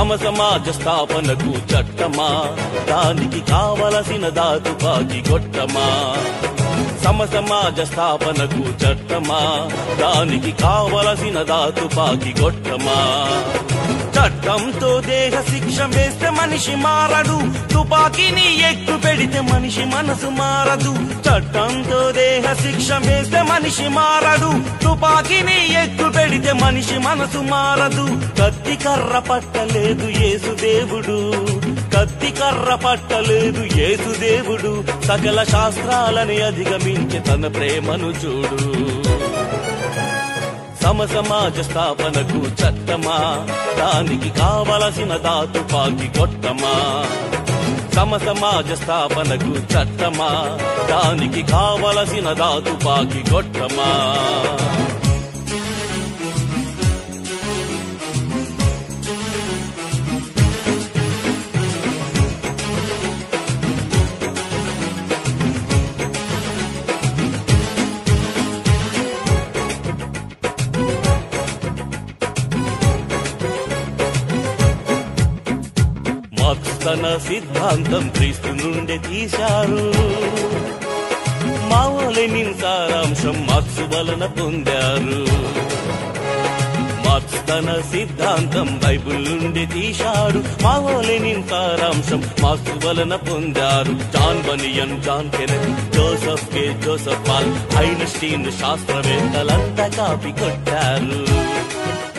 సమ సమాజ స్థాపనకు చట్టమా దానికి కావలసిన దాతుపాకి గొట్టమా సమ సమాజ స్థాపనకు చట్టమా దానికి కావలసిన దాతుపాకి గొట్టమా చట్టంతో దేహ శిక్ష వేస్తే మనిషి మారడు తుపాకీని ఎక్కు పెడితే మనిషి మనసు మారదు చట్టంతో దేహ శిక్ష వేస్తే మనిషి మారడు తుపాకీని ఎక్కు పెడితే మనిషి మనసు మారదు కత్తి కర్ర పట్టలేదు యేసుదేవుడు కత్తి కర్ర పట్టలేదు యేసుదేవుడు సకల శాస్త్రాలని అధిగమించి తన ప్రేమను చూడు సమ సమాజ స్థాపనకు చట్టమా దానికి కావలసిన దాతుపాకి కొట్టమా సమ సమాజ స్థాపనకు చట్టమా దానికి కావలసిన దాతుపాకి కొట్టమా మార్క్స్ తన సిద్ధాంతం క్రీస్తు నుండి తీశారు మావోలెనిన్ సారాంశం మార్క్స్ వలన పొందారు మార్క్స్ తన సిద్ధాంతం బైబిల్ నుండి తీశాడు మావోలెనిన్ సారాంశం మార్క్స్ వలన పొందారు John Bunyan John Kenneth Joseph K Joseph Paul Einstein శాస్త్రవేత్తలంతా కాపీ కొట్టారు